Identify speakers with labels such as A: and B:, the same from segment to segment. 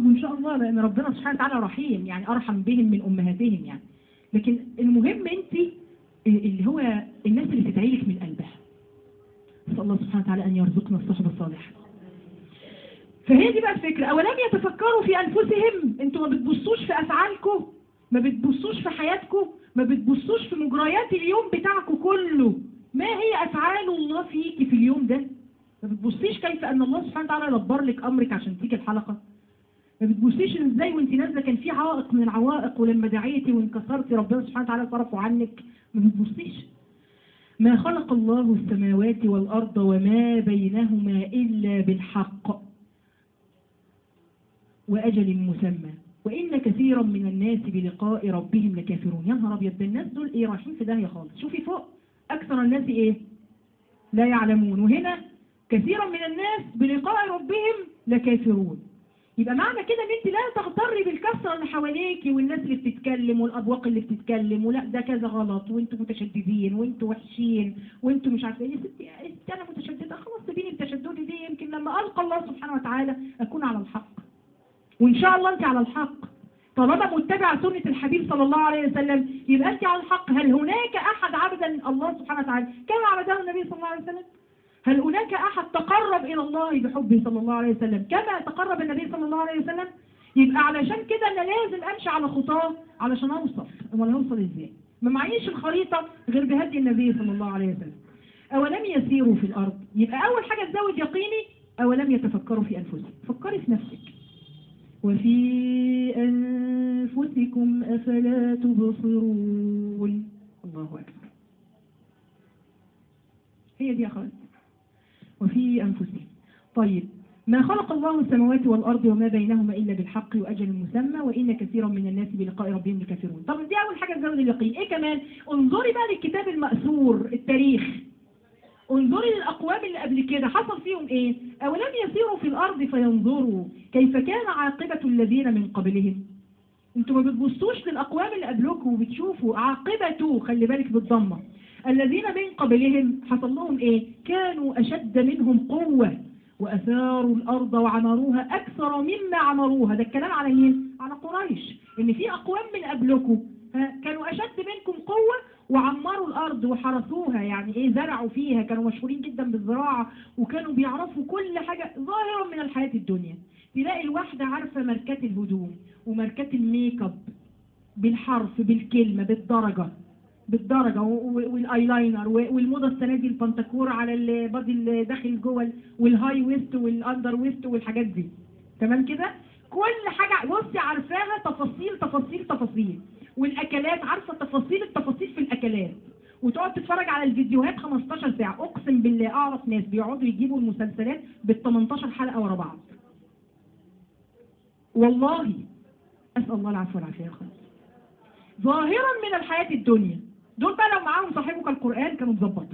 A: وان شاء الله لان ربنا سبحانه وتعالى رحيم يعني ارحم بهم من امهاتهم يعني لكن المهم انت اللي هو الناس اللي تدعي لك من قلبها نسال الله سبحانه وتعالى ان يرزقنا الصحبه الصالحه فهي دي بقى الفكره اولم يتفكروا في انفسهم انتوا ما بتبصوش في افعالكم ما بتبصوش في حياتكم ما بتبصوش في مجريات اليوم بتاعكم كله ما هي افعال الله فيك في اليوم ده ما بتبصيش كيف ان الله سبحانه وتعالى يدبر لك امرك عشان تيجي الحلقه ما بتبصيش ازاي وانت نازله كان في عائق من العوائق ولما دعيتي وانكسرتي ربنا سبحانه وتعالى صرفه عنك ما بتبصيش ما خلق الله السماوات والارض وما بينهما الا بالحق واجل مسمى وان كثيرا من الناس بلقاء ربهم لكافرون يا نهار ابيض ده الناس دول ايه رايحين في داهيه خالص شوفي فوق اكثر الناس ايه لا يعلمون وهنا كثيرا من الناس بلقاء ربهم لكافرون يبقى معنى كده ان انت لا تغتري بالكثره اللي حواليكي والناس اللي بتتكلم والاذواق اللي بتتكلم ولا ده كذا غلط وانتوا متشددين وانتوا وحشين وانتوا مش عارفه ايه يا ستي يا ستي انا متشدده خلاص سيبيني بتشددي دي يمكن لما القى الله سبحانه وتعالى اكون على الحق وان شاء الله انت على الحق طالما متبع سنة الحبيب صلى الله عليه وسلم يبقى انت على الحق هل هناك احد عبدا الله سبحانه وتعالى كما عبده النبي صلى الله عليه وسلم هل هناك أحد تقرب إلى الله بحبه صلى الله عليه وسلم كما تقرب النبي صلى الله عليه وسلم يبقى علشان كده أنا لازم أمشي على خطاه علشان أوصل أمال هوصل إزاي ما معيش الخريطة غير بهدي النبي صلى الله عليه وسلم أولم يسيروا في الأرض يبقى أول حاجة تزود يقيني أولم يتفكروا في أنفسهم فكري في نفسك وفي أنفسكم أفلا تبصرون الله أكبر هي دي يا خالد وفي أنفسهم طيب ما خلق الله السماوات والأرض وما بينهما إلا بالحق وأجل مسمى وإن كثيرا من الناس بلقاء ربهم لكافرون طب دي أول حاجة تزود اليقين إيه كمان انظري بقى للكتاب المأثور التاريخ انظري للأقوام اللي قبل كده حصل فيهم إيه أولم يسيروا في الأرض فينظروا كيف كان عاقبة الذين من قبلهم انتوا ما بتبصوش للأقوام اللي قبلكم وبتشوفوا عاقبته خلي بالك بالضمه الذين من قبلهم حصل لهم ايه كانوا اشد منهم قوة واثاروا الارض وعمروها اكثر مما عمروها ده الكلام على مين على قريش ان في اقوام من قبلكم كانوا اشد منكم قوة وعمروا الارض وحرسوها يعني ايه زرعوا فيها كانوا مشهورين جدا بالزراعة وكانوا بيعرفوا كل حاجة ظاهرا من الحياة الدنيا تلاقي الواحدة عارفة ماركات الهدوم وماركات الميك اب بالحرف بالكلمة بالدرجة بالدرجة والايلاينر والموضة السنة دي البنتكور على البادي اللي داخل جوه والهاي ويست والاندر ويست والحاجات دي تمام كده كل حاجة بصي عارفاها تفاصيل تفاصيل تفاصيل والاكلات عارفة تفاصيل التفاصيل في الاكلات وتقعد تتفرج على الفيديوهات 15 ساعة اقسم بالله اعرف ناس بيقعدوا يجيبوا المسلسلات بال 18 حلقة ورا بعض والله اسال الله العفو والعافية يا خالص ظاهرا من الحياة الدنيا دول بقى لو معاهم صاحبك القرآن كانوا مظبطها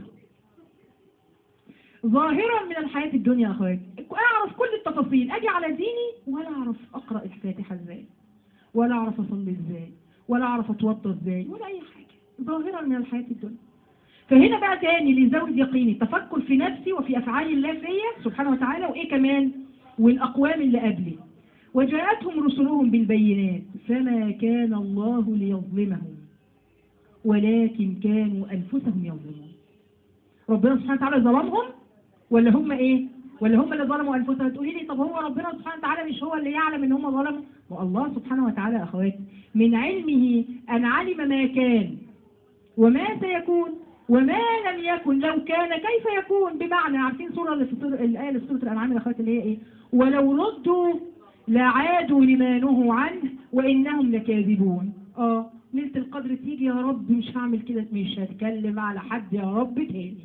A: ظاهرا من الحياة الدنيا يا اخواتي اعرف كل التفاصيل اجي على ديني ولا اعرف اقرأ الفاتحة ازاي ولا اعرف اصلي ازاي ولا اعرف اتوضى ازاي ولا اي حاجة ظاهرا من الحياة الدنيا فهنا بقى تاني لزود يقيني التفكر في نفسي وفي افعال الله فيا سبحانه وتعالى وايه كمان والاقوام اللي قبلي وجاءتهم رسلهم بالبينات فما كان الله ليظلمهم ولكن كانوا أنفسهم يظلمون ربنا سبحانه وتعالى ظلمهم ولا هم إيه ولا هم اللي ظلموا أنفسهم تقولي لي طب هو ربنا سبحانه وتعالى مش هو اللي يعلم إن هم ظلموا والله سبحانه وتعالى أخواتي من علمه أن علم ما كان وما سيكون وما لم يكن لو كان كيف يكون بمعنى عارفين سورة اللي في سورة الآية اللي في سورة الأنعام يا أخواتي اللي هي إيه ولو ردوا لعادوا لما نهوا عنه وإنهم لكاذبون اه ليلة القدر تيجي يا رب مش هعمل كده مش هتكلم على حد يا رب تاني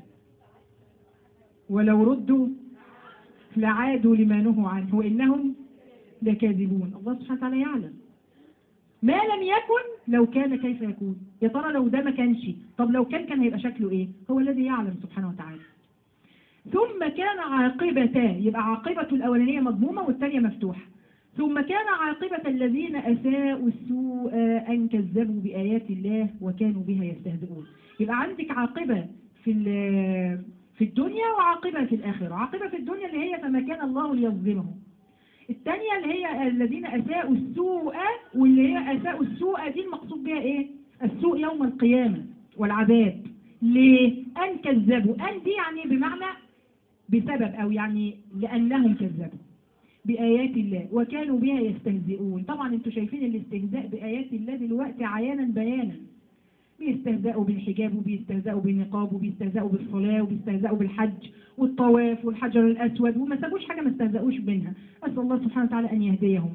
A: ولو ردوا لعادوا لما نهوا عنه وإنهم لكاذبون الله سبحانه وتعالى يعلم ما لم يكن لو كان كيف يكون يا ترى لو ده ما كانش طب لو كان كان هيبقى شكله ايه هو الذي يعلم سبحانه وتعالى ثم كان عاقبتان يبقى عاقبة الأولانية مضمومة والثانية مفتوحة ثم كان عاقبة الذين أساءوا السوء أن كذبوا بآيات الله وكانوا بها يستهزئون يبقى عندك عاقبة في في الدنيا وعاقبة في الآخرة عاقبة في الدنيا اللي هي فما كان الله ليظلمهم الثانية اللي هي الذين أساءوا السوء واللي هي أساءوا السوء دي المقصود بها إيه؟ السوء يوم القيامة والعذاب ليه؟ أن كذبوا أن دي يعني بمعنى بسبب أو يعني لأنهم كذبوا بآيات الله وكانوا بها يستهزئون طبعا انتوا شايفين الاستهزاء بآيات الله دلوقتي عيانا بيانا بيستهزئوا بالحجاب وبيستهزئوا بالنقاب وبيستهزئوا بالصلاة وبيستهزئوا بالحج والطواف والحجر الأسود وما سابوش حاجة ما استهزئوش منها أسأل الله سبحانه وتعالى أن يهديهم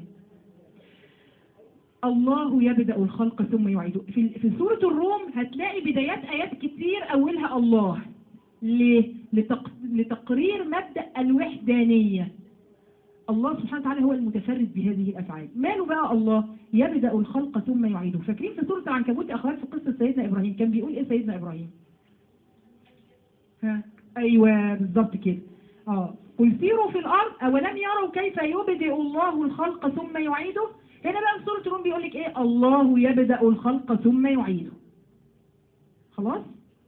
A: الله يبدأ الخلق ثم يعيده في, في سورة الروم هتلاقي بدايات آيات كتير أولها الله ليه؟ لتق... لتقرير مبدأ الوحدانية الله سبحانه وتعالى هو المتفرد بهذه الأفعال ماله بقى الله يبدأ الخلق ثم يعيده فاكرين في سورة العنكبوت أخوات في قصة سيدنا إبراهيم كان بيقول إيه سيدنا إبراهيم ها أيوة بالظبط كده اه قل سيروا في الأرض أولم يروا كيف يبدأ الله الخلق ثم يعيده هنا بقى في سورة الروم بيقول لك إيه الله يبدأ الخلق ثم يعيده خلاص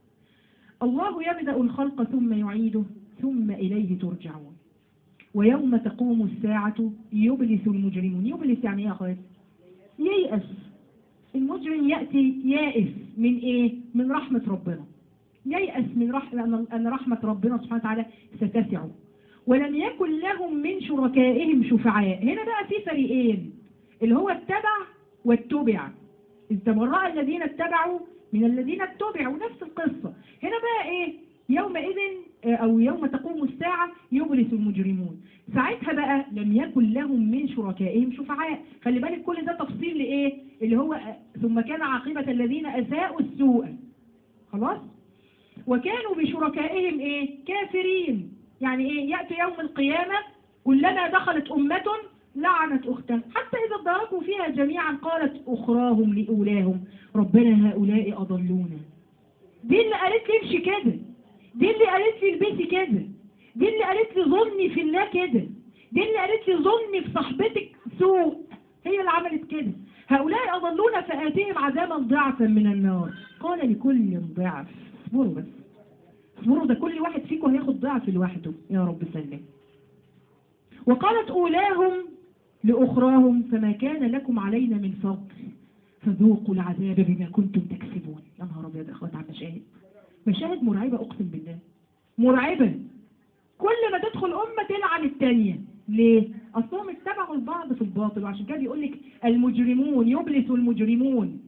A: الله يبدأ الخلق ثم يعيده ثم إليه ترجعون ويوم تقوم الساعة يبلس المجرمون يبلس يعني ايه يا اخوات ييأس المجرم يأتي يائس من ايه من رحمة ربنا ييأس من رحمة أن رحمة ربنا سبحانه وتعالى ستسع ولم يكن لهم من شركائهم شفعاء هنا بقى في فريقين اللي هو التبع والتبع استمر الذين اتبعوا من الذين اتبعوا نفس القصة هنا بقى ايه يومئذ او يوم تقوم الساعة يبلس المجرمون ساعتها بقى لم يكن لهم من شركائهم شفعاء خلي بالك كل ده تفصيل لايه اللي هو ثم كان عاقبة الذين اساءوا السوء خلاص وكانوا بشركائهم ايه كافرين يعني ايه يأتي يوم القيامة كلما دخلت امة لعنت اختها حتى اذا ادركوا فيها جميعا قالت اخراهم لاولاهم ربنا هؤلاء اضلونا دي اللي قالت لي امشي كده دي اللي قالت لي البسي كده دي اللي قالت لي ظني في الله كده دي اللي قالت لي ظني في صاحبتك سوء هي اللي عملت كده هؤلاء أضلونا فآتيهم عذابا ضعفا من النار قال لكل ضعف اصبروا بس اصبروا ده كل واحد فيكم هياخد ضعف لوحده يا رب سلم وقالت أولاهم لأخراهم فما كان لكم علينا من فضل فذوقوا العذاب بما كنتم تكسبون يا نهار أبيض يا أخوات على المشاهد مشاهد مرعبة أقسم بالله مرعبة كل ما تدخل أمة تلعن التانية ليه؟ أصلهم اتبعوا البعض في الباطل وعشان كده يقول لك المجرمون يبلس المجرمون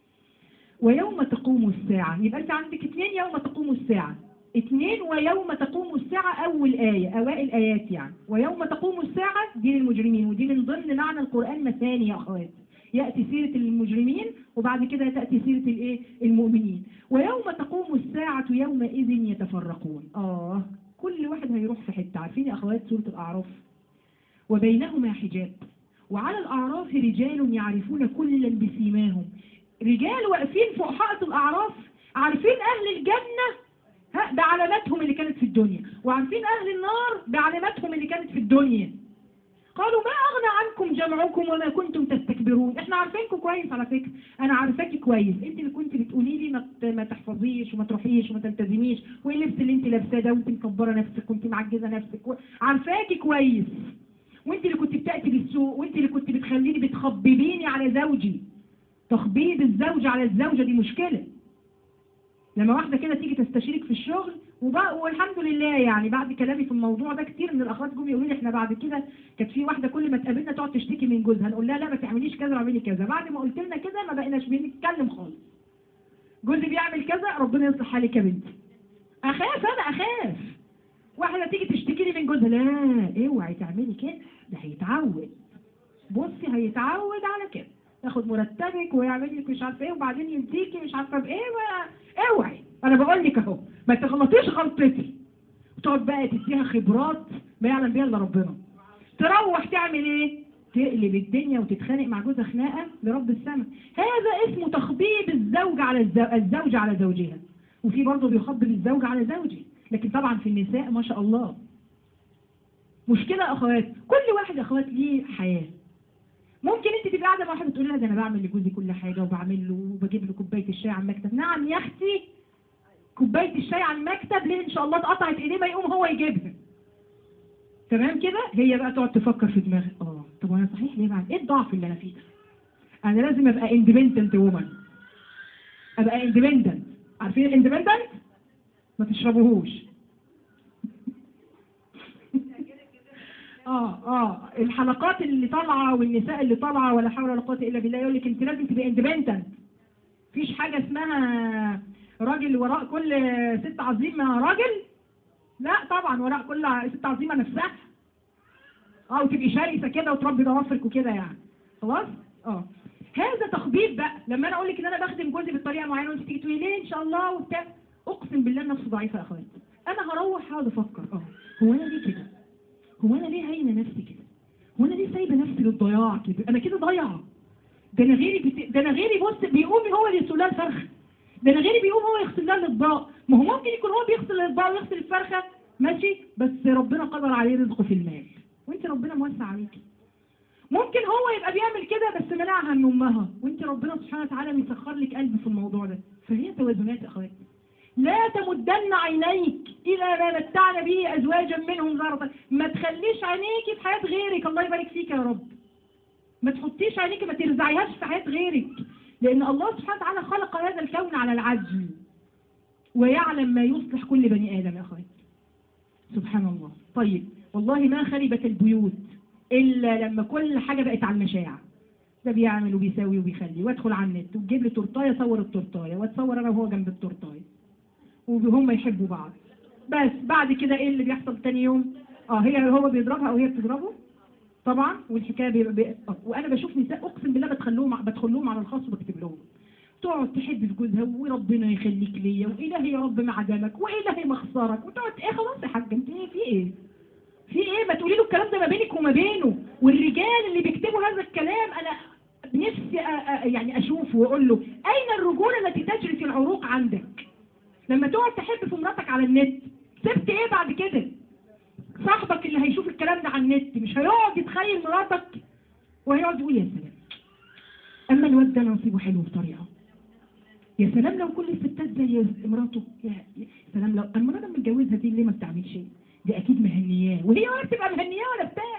A: ويوم تقوم الساعة يبقى أنت عندك اثنين يوم تقوم الساعة اثنين ويوم تقوم الساعة أول آية أوائل آيات يعني ويوم تقوم الساعة دي للمجرمين ودي من ضمن معنى القرآن مثاني يا أخوات يأتي سيرة المجرمين وبعد كده تأتي سيرة الايه المؤمنين ويوم تقوم الساعة يومئذ يتفرقون آه كل واحد هيروح في حتة عارفين يا أخوات سورة الأعراف وبينهما حجاب وعلى الأعراف رجال يعرفون كلا بسيماهم رجال واقفين فوق حائط الأعراف عارفين أهل الجنة ها بعلاماتهم اللي كانت في الدنيا وعارفين أهل النار بعلاماتهم اللي كانت في الدنيا قالوا ما أغنى عنكم جمعكم وما كنتم تستكبرون احنا عارفينكم كويس على فكرة انا عارفاكي كويس انت اللي كنت بتقولي لي ما, ما تحفظيش وما تروحيش وما تلتزميش وايه اللبس اللي انت لابساه ده وانت مكبره نفسك وانت معجزه نفسك و... عارفاكي كويس وانت اللي كنت بتأتي بالسوق وانت اللي كنت بتخليني بتخببيني على زوجي تخبيب الزوج على الزوجة دي مشكلة لما واحدة كده تيجي تستشيرك في الشغل وبقى والحمد لله يعني بعد كلامي في الموضوع ده كتير من الاخوات جم يقولوا لي احنا بعد كده كانت في واحده كل ما تقابلنا تقعد تشتكي من جوزها نقول لها لا ما تعمليش كذا واعملي كذا بعد ما قلت لنا كده ما بقيناش بنتكلم خالص جوزي بيعمل كذا ربنا يصلح حالك يا بنتي اخاف انا اخاف واحده تيجي تشتكي لي من جوزها لا اوعي تعملي كده ده هيتعود بصي هيتعود على كده ياخد مرتبك ويعمل لك مش عارفه ايه وبعدين يديكي مش عارفه بايه اوعي انا بقول لك اهو ما تغلطيش غلطتي وتقعد بقى تديها خبرات ما يعلم بيها الا ربنا تروح تعمل ايه تقلب الدنيا وتتخانق مع جوزها خناقه لرب السماء هذا اسمه تخبيب الزوج على الزو... الزوج على زوجها وفي برضه بيخبب الزوج على زوجه لكن طبعا في النساء ما شاء الله مشكله اخوات كل واحد اخوات ليه حياه ممكن انت تبقى قاعده مع واحده تقول لها ده انا بعمل لجوزي كل حاجه وبعمل له وبجيب له كوبايه الشاي على المكتب نعم يا اختي كوبايه الشاي على المكتب ليه ان شاء الله اتقطعت ايديه ما يقوم هو يجيبها تمام كده هي بقى تقعد تفكر في دماغها اه طب وانا صحيح ليه بعد ايه الضعف اللي انا فيه ده انا لازم ابقى اندبندنت وومن ابقى اندبندنت عارفين الاندبندنت ما تشربوهوش اه اه الحلقات اللي طالعه والنساء اللي طالعه ولا حول ولا قوه الا بالله يقول لك انت لازم تبقى اندبندنت مفيش حاجه اسمها راجل وراء كل ست عظيمه راجل لا طبعا وراء كل ست عظيمه نفسها اه وتبقي شرسه كده وتربي ضوافرك وكده يعني خلاص اه هذا تخبيط بقى لما انا اقول لك ان انا بخدم جوزي بطريقه معينه وانت تيجي تقولي ليه ان شاء الله وبتاع اقسم بالله النفس ضعيفه يا اخواتي انا هروح اقعد افكر اه هو انا ليه كده هو انا ليه هاينه نفسي كده هو انا ليه سايبه نفسي للضياع كده انا كده ضايعه ده انا غيري بت... ده انا غيري بص بيقوم هو اللي يغسل لها الفرخه ده انا غيري بيقوم هو يغسل لها الاطباق ما هو ممكن يكون هو بيغسل الاطباق ويغسل الفرخه ماشي بس ربنا قدر عليه رزقه في المال وانت ربنا موسع عليكي ممكن هو يبقى بيعمل كده بس منعها من امها وانت ربنا سبحانه وتعالى مسخر لك قلب في الموضوع ده فهي توازنات يا اخواتي لا تمدن عينيك الى ما متعنا به ازواجا منهم زهرة ما تخليش عينيكي في حياه غيرك الله يبارك فيك يا رب ما تحطيش عينيكي ما ترزعيهاش في حياه غيرك لان الله سبحانه وتعالى خلق هذا الكون على العدل ويعلم ما يصلح كل بني ادم يا اخواتي سبحان الله طيب والله ما خربت البيوت الا لما كل حاجه بقت على المشاع ده بيعمل وبيساوي وبيخلي وادخل على النت وتجيب لي تورتايه صور التورتايه واتصور انا وهو جنب التورتايه وهم يحبوا بعض بس بعد كده ايه اللي بيحصل تاني يوم اه هي هو بيضربها او هي بتضربه طبعا والحكايه بيبقى بي... آه. وانا بشوف نساء اقسم بالله بدخل لهم بدخل لهم على الخاص وبكتب لهم تقعد تحب في جوزها وربنا يخليك ليا والهي يا رب ما عدمك والهي ما خسرك وتقعد ايه خلاص يا حاجه انت ايه في ايه؟ في ايه ما تقولي له الكلام ده ما بينك وما بينه والرجال اللي بيكتبوا هذا الكلام انا نفسي أ... أ... يعني اشوفه واقول له اين الرجوله التي تجري في العروق عندك؟ لما تقعد تحب في مراتك على النت سبت ايه بعد كده؟ صاحبك اللي هيشوف الكلام ده على النت مش هيقعد يتخيل مراتك وهيقعد يقول يا سلام اما الواد ده نصيبه حلو بطريقه يا سلام لو كل الستات زي مراته يا يا سلام لو المرأة لما متجوزها دي ليه ما بتعملش دي اكيد مهنياه وهي ولا بتبقى مهنياه ولا بتاع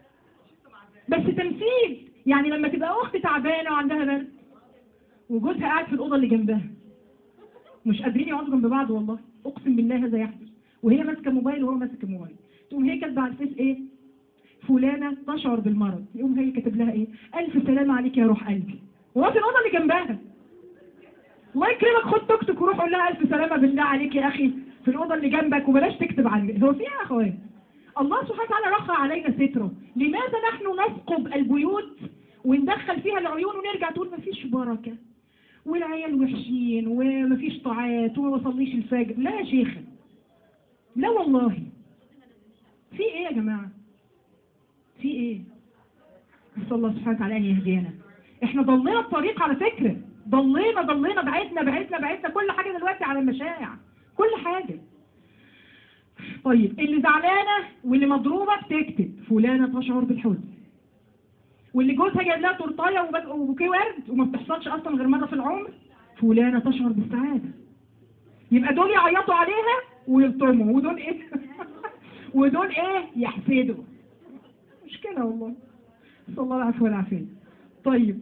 A: بس تمثيل يعني لما تبقى اخت تعبانه وعندها برد وجوزها قاعد في الاوضه اللي جنبها مش قادرين يقعدوا جنب بعض والله اقسم بالله هذا يحدث وهي ماسكه موبايل وهو ماسك موبايل تقوم هي كاتبه على الفيس ايه فلانه تشعر بالمرض يقوم هي كاتب لها ايه الف سلامه عليك يا روح قلبي وهو في الاوضه اللي جنبها الله يكرمك خد توك توك وروح قول لها الف سلامه بالله عليك يا اخي في الاوضه اللي جنبك وبلاش تكتب عني هو في ايه يا اخوان الله سبحانه وتعالى رفع علينا ستره لماذا نحن نثقب البيوت وندخل فيها العيون ونرجع تقول مفيش بركه والعيال وحشين ومفيش طاعات وما بصليش الفجر لا يا شيخة لا والله في ايه يا جماعة في ايه نسأل الله سبحانه وتعالى ان يهدينا احنا ضلينا الطريق على فكرة ضلينا ضلينا بعدنا بعدنا بعدنا كل حاجة دلوقتي على المشاع كل حاجة طيب اللي زعلانة واللي مضروبة بتكتب فلانة تشعر بالحزن واللي جوزها جايب لها تورتايه وبك- وبوكيه ورد وما بتحصلش اصلا غير مره في العمر فلانه تشعر بالسعاده يبقى دول يعيطوا عليها ويلطموا ودول ايه ودول ايه يحسدوا مشكله والله نسال الله العفو والعافيه طيب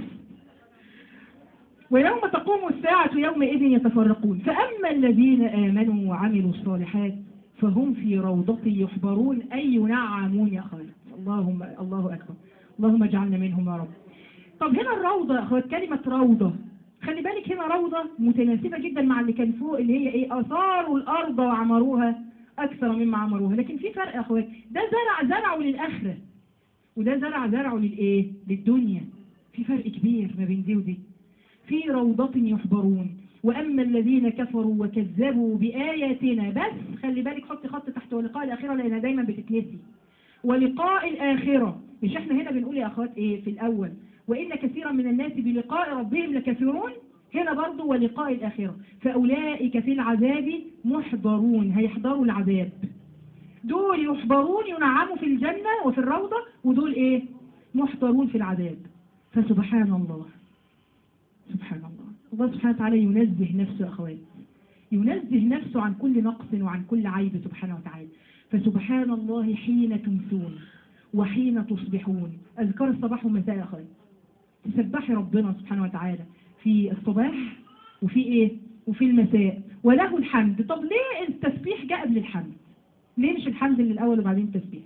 A: ويوم تقوم الساعة يومئذ يتفرقون فأما الذين آمنوا وعملوا الصالحات فهم في روضة يحبرون أي ينعمون يا خالد اللهم الله أكبر اللهم اجعلنا منهم يا رب طب هنا الروضة يا أخوات كلمة روضة خلي بالك هنا روضة متناسبة جدا مع اللي كان فوق اللي هي ايه أثاروا الأرض وعمروها أكثر مما عمروها لكن في فرق يا أخوات ده زرع زرعه للآخرة وده زرع زرعه للإيه للدنيا في فرق كبير ما بين دي ودي في روضة يحبرون وأما الذين كفروا وكذبوا بآياتنا بس خلي بالك حط خط تحت ولقاء الآخرة لأنها دايما بتتنسي ولقاء الآخرة مش احنا هنا بنقول يا أخوات إيه في الأول وإن كثيرا من الناس بلقاء ربهم لكافرون هنا برضو ولقاء الآخرة فأولئك في العذاب محضرون هيحضروا العذاب دول يحضرون ينعموا في الجنة وفي الروضة ودول إيه محضرون في العذاب فسبحان الله سبحان الله الله سبحانه وتعالى ينزه نفسه يا أخوات ينزه نفسه عن كل نقص وعن كل عيب سبحانه وتعالى فسبحان الله حين تمسون وحين تصبحون أذكار الصباح والمساء يا أخوي تسبحي ربنا سبحانه وتعالى في الصباح وفي إيه وفي المساء وله الحمد طب ليه التسبيح جاء قبل الحمد ليه مش الحمد اللي الأول وبعدين التسبيح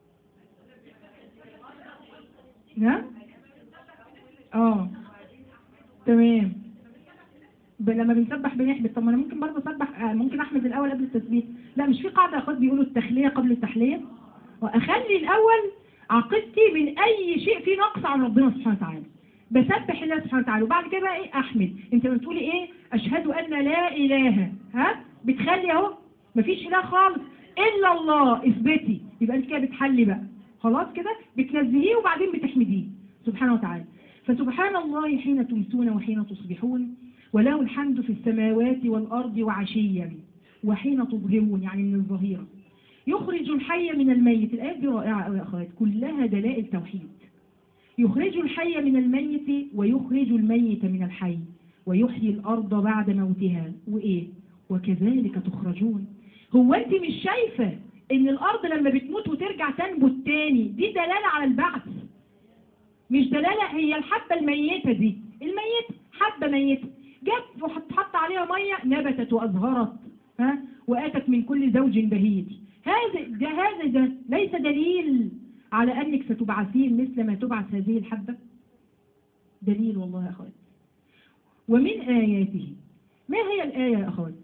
A: نعم اه تمام ب- لما بنسبح بنحمد طب ما انا ممكن برضه اسبح آه، ممكن احمد الاول قبل التسبيح لا مش في قاعده اخوات بيقولوا التخليه قبل التحليه واخلي الاول عقيدتي من اي شيء فيه نقص عن ربنا سبحانه وتعالى بسبح الله سبحانه وتعالى وبعد كده بقى ايه احمد انت لما بتقولي ايه اشهد ان لا اله ها بتخلي اهو مفيش اله خالص الا الله اثبتي يبقى انت كده بتحلي بقى خلاص كده بتنزهيه وبعدين بتحمديه سبحانه وتعالى فسبحان الله حين تمسون وحين تصبحون وله الحمد في السماوات والأرض وعشيا وحين تظهرون يعني من الظهيرة يخرج الحي من الميت الآية دي رائعة أوي يا أخوات كلها دلائل توحيد يخرج الحي من الميت ويخرج الميت من الحي ويحيي الأرض بعد موتها وإيه وكذلك تخرجون هو أنت مش شايفة إن الأرض لما بتموت وترجع تنبت تاني دي دلالة على البعث مش دلالة هي الحبة الميتة دي الميتة حبة ميتة جت وحط عليها مية نبتت وأزهرت ها وآتت من كل زوج بهيج هذا ده هذا ده ليس دليل على أنك ستبعثين مثل ما تبعث هذه الحبة دليل والله يا أخوات ومن آياته ما هي الآية يا أخوات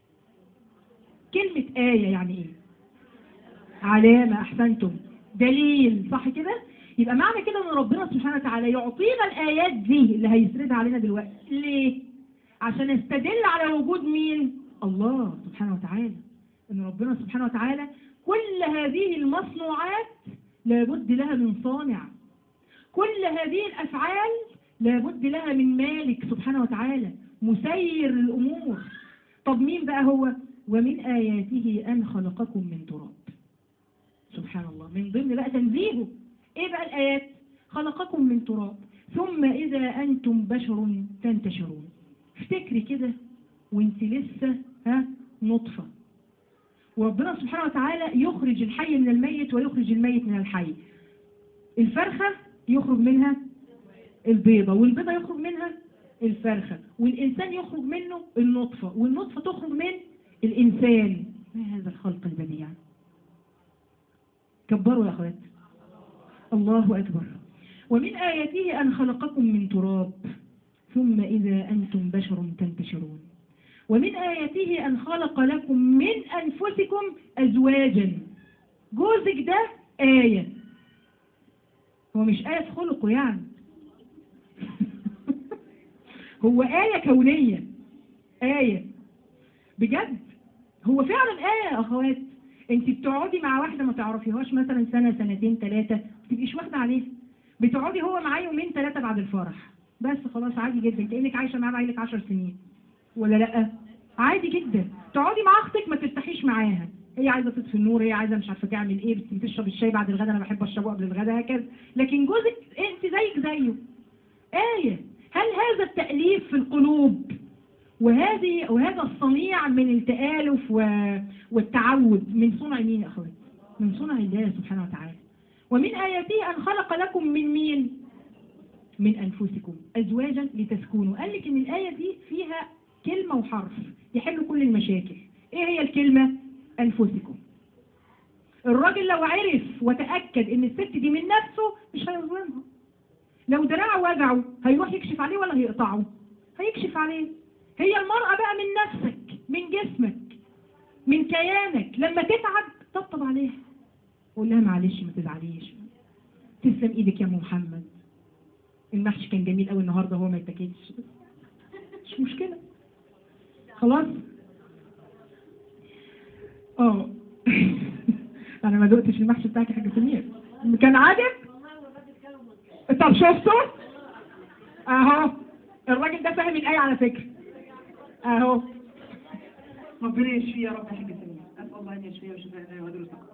A: كلمة آية يعني إيه علامة أحسنتم دليل صح كده يبقى معنى كده ان ربنا سبحانه وتعالى يعطينا الايات دي اللي هيسردها علينا دلوقتي ليه عشان استدل على وجود مين الله سبحانه وتعالى ان ربنا سبحانه وتعالى كل هذه المصنوعات لابد لها من صانع كل هذه الافعال لابد لها من مالك سبحانه وتعالى مسير الامور طب مين بقى هو ومن اياته ان خلقكم من تراب سبحان الله من ضمن بقى تنزيهه ايه بقى الايات خلقكم من تراب ثم اذا انتم بشر تنتشرون افتكري كده وانت لسه ها نطفه وربنا سبحانه وتعالى يخرج الحي من الميت ويخرج الميت من الحي الفرخه يخرج منها البيضه والبيضه يخرج منها الفرخه والانسان يخرج منه النطفه والنطفه تخرج من الانسان ما هذا الخلق البديع كبروا يا اخوات الله أكبر ومن آياته أن خلقكم من تراب ثم إذا أنتم بشر تنتشرون ومن آياته أن خلق لكم من أنفسكم أزواجا جوزك ده آية هو مش آية في خلقه يعني هو آية كونية آية بجد هو فعلا آية يا أخوات انت بتقعدي مع واحدة ما تعرفيهاش مثلا سنة سنتين ثلاثة ما تبقيش واخدة عليها بتقعدي هو معاه يومين ثلاثة بعد الفرح بس خلاص عادي جدا كأنك عايشة معاه بقالك 10 سنين ولا لا عادي جدا تقعدي مع اختك ما ترتاحيش معاها هي عايزه تطفي النور هي عايزه مش عارفه تعمل ايه بس بتشرب الشاي بعد الغداء انا بحب اشربه قبل الغداء هكذا لكن جوزك انت زيك زيه آية هل هذا التأليف في القلوب وهذه وهذا الصنيع من التآلف و... والتعود من صنع مين يا أخوات؟ من صنع الله سبحانه وتعالى ومن آياته أن خلق لكم من مين؟ من أنفسكم أزواجا لتسكنوا قال لك إن الآية دي فيها كلمة وحرف يحل كل المشاكل إيه هي الكلمة؟ أنفسكم الراجل لو عرف وتأكد إن الست دي من نفسه مش هيظلمها لو دراعه وجعه هيروح يكشف عليه ولا هيقطعه؟ هيكشف عليه هي المرأة بقى من نفسك من جسمك من كيانك لما تتعب طبطب عليها قول لها معلش ما تزعليش تسلم ايدك يا ام محمد المحشي كان جميل قوي النهارده هو ما يتاكلش مش مشكله خلاص اه انا ما دقتش المحشي بتاعك يا حاجه سمير كان عاجب طب شفتوا اهو الراجل ده فاهم الايه على فكره اهو ربنا يشفيه يا رب يا حاج سمير اسال الله ان يشفيه ويشفيه ويدرس